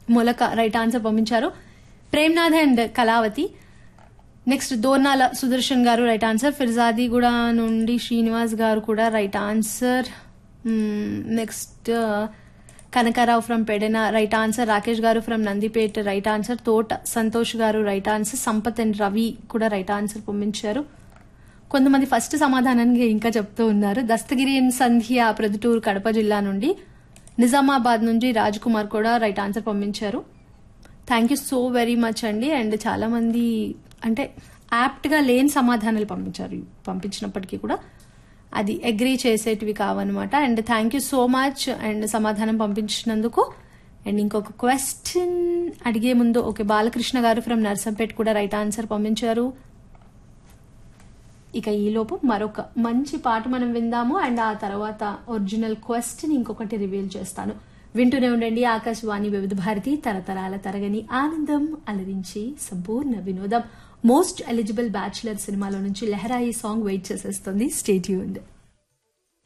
మొలక right answer పంపించారు Premnath and Kalavathi next Dornala Sudarshan garu right answer Peerzadiguda నుండి శ్రీనివాస్ గారు కూడా right answer next Kanakarao from Pedana right answer Rakesh garu from Nandipet right answer Thota Santosh garu right answer Sampath and Ravi కూడా right answer పంపించారు కొంతమంది ఫస్ట్ సమాధానానికి ఇంకా చెప్తూ ఉన్నారు దస్తగిరి అండ్ సంధ్య ప్రొద్దుటూరు కడప జిల్లా నుండి నిజామాబాద్ నుంచి రాజ్ కుమార్ కూడా రైట్ ఆన్సర్ పంపించారు thank you so very much అండి అండ్ చాలా మంది అంటే యాప్ట్ గా లేని సమాధానాలు పంపించారు పంపించినప్పటికీ కూడా అది అగ్రీ చేసేటివి కావన్నమాట and thank you so much and సమాధానం పంపించినందుకు అండ్ ఇంకొక క్వశ్చన్ అడిగే ముందు ఓకే బాలకృష్ణ గారు ఫ్రమ్ నర్సంపేట్ కూడా రైట్ ఆన్సర్ పంపించారు ఇక ఈలోపు మరొక మంచి పాట మనం విందాము అండ్ ఆ తర్వాత ఒరిజినల్ క్వశ్చన్ ఇంకొకటి రివీల్ చేస్తాను వింటూనే ఉండండి ఆకాశవాణి వివిధ భారతి తరతరాల తరగని ఆనందం అలరించి సంపూర్ణ వినోదం మోస్ట్ ఎలిజిబుల్ బ్యాచులర్ సినిమాలో నుంచి లెహరాయి సాంగ్ వెయిట్ చేసేస్తుంది స్టేట్యూండ్